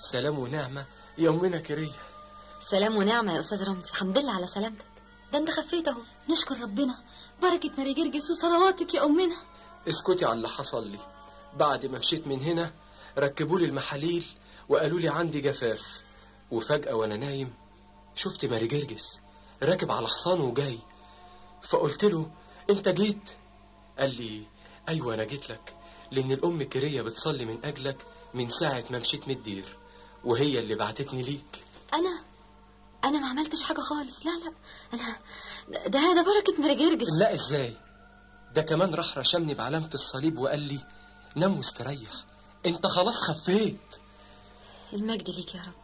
سلام ونعمة يا أمنا كرية سلام ونعمة يا أستاذ رمزي الحمد لله على سلامتك ده أنت خفيت أهو نشكر ربنا بركة ماري جرجس وصلواتك يا أمنا اسكتي على اللي حصل لي بعد ما مشيت من هنا ركبوا لي المحاليل وقالوا لي عندي جفاف وفجأة وأنا نايم شفت ماري جرجس راكب على حصان وجاي فقلت له أنت جيت قال لي أيوة أنا جيت لك لأن الأم كرية بتصلي من أجلك من ساعة ما مشيت من الدير وهي اللي بعتتني ليك أنا أنا ما عملتش حاجة خالص لا لا أنا ده ده بركة ماري جرجس لا ازاي ده كمان راح رشمني بعلامة الصليب وقال لي نام واستريح انت خلاص خفيت المجد ليك يا رب